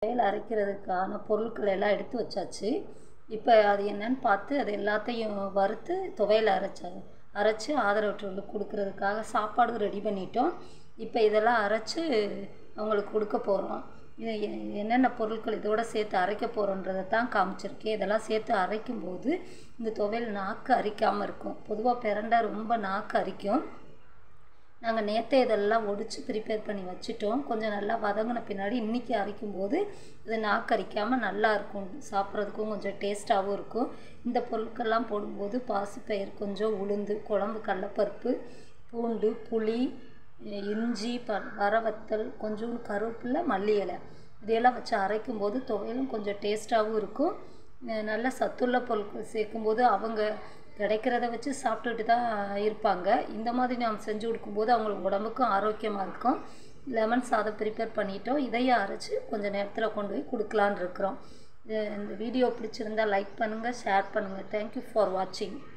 துவையல் அரைக்கிறதுக்கான பொருட்கள் எல்லாம் எடுத்து வச்சாச்சு இப்போ அது என்னன்னு பார்த்து அது எல்லாத்தையும் வறுத்து துவையல் அரைச்ச அரைச்சி ஆதரவற்றவர்களுக்கு கொடுக்கறதுக்காக சாப்பாடு ரெடி பண்ணிட்டோம் இப்போ இதெல்லாம் அரைச்சி அவங்களுக்கு கொடுக்க போகிறோம் இது எ- என்னென்ன பொருட்கள் இதோட சேர்த்து அரைக்க போகிறோன்றதை தான் காமிச்சிருக்கேன் இதெல்லாம் சேர்த்து அரைக்கும் போது இந்த துவையல் நாக்கு அரிக்காமல் இருக்கும் பொதுவாக பிரண்டை ரொம்ப நாக்கு அரிக்கும் நாங்கள் நேற்றே இதெல்லாம் ஒடிச்சு ப்ரிப்பேர் பண்ணி வச்சுட்டோம் கொஞ்சம் நல்லா வதங்கின பின்னாடி இன்றைக்கி அரைக்கும் போது இது நாக்கரிக்காமல் நல்லா இருக்கும் சாப்பிட்றதுக்கும் கொஞ்சம் டேஸ்ட்டாகவும் இருக்கும் இந்த பொருட்கள்லாம் போடும்போது பாசிப்பயிர் கொஞ்சம் உளுந்து குழம்பு கடலப்பருப்பு பூண்டு புளி அஹ் இஞ்சி ப வரவத்தல் கொஞ்சோண்டு கருவேப்பிலை மல்லி இலை இதையெல்லாம் வச்சு அரைக்கும் போது துவையலும் கொஞ்சம் டேஸ்ட்டாகவும் இருக்கும் அஹ் நல்ல சத்துள்ள பொருட்கள் சேர்க்கும்போது அவங்க கிடைக்கிறத வச்சு சாப்பிட்டுட்டு தான் இருப்பாங்க இந்த மாதிரி நாம் செஞ்சு கொடுக்கும்போது அவங்களுக்கு உடம்புக்கும் ஆரோக்கியமாக இருக்கும் லெமன் சாதம் ப்ரிப்பேர் பண்ணிட்டோம் இதையும் அரைச்சி கொஞ்சம் நேரத்தில் கொண்டு போய் கொடுக்கலான்னு இருக்கிறோம் இது- இந்த வீடியோ பிடிச்சிருந்தா லைக் பண்ணுங்கள் ஷேர் பண்ணுங்கள் தேங்க்யூ ஃபார் வாட்சிங்